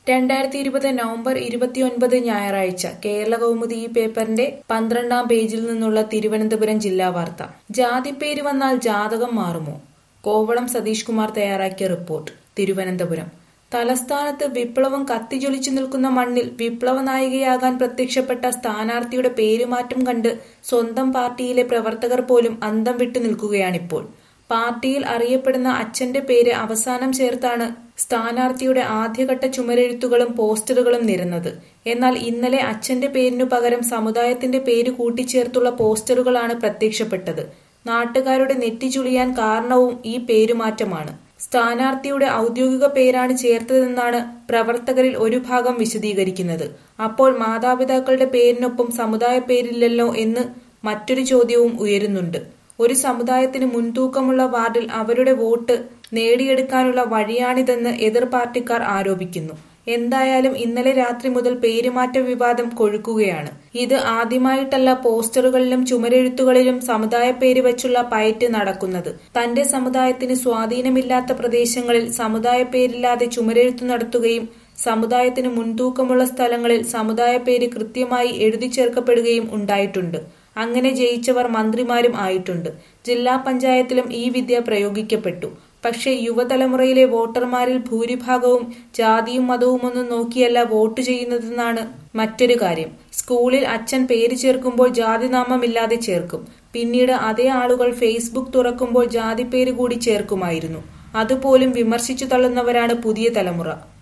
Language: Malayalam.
രണ്ടായിരത്തി ഇരുപത് നവംബർ ഇരുപത്തിയൊൻപത് ഞായറാഴ്ച കേരള കൗമുദി ഈ പേപ്പറിന്റെ പന്ത്രണ്ടാം പേജിൽ നിന്നുള്ള തിരുവനന്തപുരം ജില്ലാ വാർത്ത ജാതിപ്പേര് വന്നാൽ ജാതകം മാറുമോ കോവളം സതീഷ് കുമാർ തയ്യാറാക്കിയ റിപ്പോർട്ട് തിരുവനന്തപുരം തലസ്ഥാനത്ത് വിപ്ലവം കത്തിജ്വലിച്ചു നിൽക്കുന്ന മണ്ണിൽ വിപ്ലവ നായികയാകാൻ പ്രത്യക്ഷപ്പെട്ട സ്ഥാനാർത്ഥിയുടെ പേരുമാറ്റം കണ്ട് സ്വന്തം പാർട്ടിയിലെ പ്രവർത്തകർ പോലും അന്തം വിട്ടു നിൽക്കുകയാണിപ്പോൾ പാർട്ടിയിൽ അറിയപ്പെടുന്ന അച്ഛന്റെ പേര് അവസാനം ചേർത്താണ് സ്ഥാനാർത്ഥിയുടെ ആദ്യഘട്ട ചുമരെഴുത്തുകളും പോസ്റ്ററുകളും നിരന്നത് എന്നാൽ ഇന്നലെ അച്ഛന്റെ പേരിനു പകരം സമുദായത്തിന്റെ പേര് കൂട്ടിച്ചേർത്തുള്ള പോസ്റ്ററുകളാണ് പ്രത്യക്ഷപ്പെട്ടത് നാട്ടുകാരുടെ നെറ്റിചുളിയാൻ കാരണവും ഈ പേരുമാറ്റമാണ് സ്ഥാനാർത്ഥിയുടെ ഔദ്യോഗിക പേരാണ് ചേർത്തതെന്നാണ് പ്രവർത്തകരിൽ ഒരു ഭാഗം വിശദീകരിക്കുന്നത് അപ്പോൾ മാതാപിതാക്കളുടെ പേരിനൊപ്പം സമുദായ പേരില്ലല്ലോ എന്ന് മറ്റൊരു ചോദ്യവും ഉയരുന്നുണ്ട് ഒരു സമുദായത്തിന് മുൻതൂക്കമുള്ള വാർഡിൽ അവരുടെ വോട്ട് നേടിയെടുക്കാനുള്ള വഴിയാണിതെന്ന് എതിർ പാർട്ടിക്കാർ ആരോപിക്കുന്നു എന്തായാലും ഇന്നലെ രാത്രി മുതൽ പേരുമാറ്റ വിവാദം കൊഴുക്കുകയാണ് ഇത് ആദ്യമായിട്ടല്ല പോസ്റ്ററുകളിലും ചുമരെഴുത്തുകളിലും സമുദായ പേര് വെച്ചുള്ള പയറ്റ് നടക്കുന്നത് തന്റെ സമുദായത്തിന് സ്വാധീനമില്ലാത്ത പ്രദേശങ്ങളിൽ സമുദായ പേരില്ലാതെ ചുമരെഴുത്തു നടത്തുകയും സമുദായത്തിന് മുൻതൂക്കമുള്ള സ്ഥലങ്ങളിൽ സമുദായ പേര് കൃത്യമായി എഴുതി ചേർക്കപ്പെടുകയും ഉണ്ടായിട്ടുണ്ട് അങ്ങനെ ജയിച്ചവർ മന്ത്രിമാരും ആയിട്ടുണ്ട് ജില്ലാ പഞ്ചായത്തിലും ഈ വിദ്യ പ്രയോഗിക്കപ്പെട്ടു പക്ഷേ യുവതലമുറയിലെ വോട്ടർമാരിൽ ഭൂരിഭാഗവും ജാതിയും മതവുമൊന്നും നോക്കിയല്ല വോട്ട് ചെയ്യുന്നതെന്നാണ് മറ്റൊരു കാര്യം സ്കൂളിൽ അച്ഛൻ പേര് ചേർക്കുമ്പോൾ ജാതിനാമമില്ലാതെ ചേർക്കും പിന്നീട് അതേ ആളുകൾ ഫേസ്ബുക്ക് തുറക്കുമ്പോൾ ജാതിപ്പേര് കൂടി ചേർക്കുമായിരുന്നു അതുപോലും വിമർശിച്ചു തള്ളുന്നവരാണ് പുതിയ തലമുറ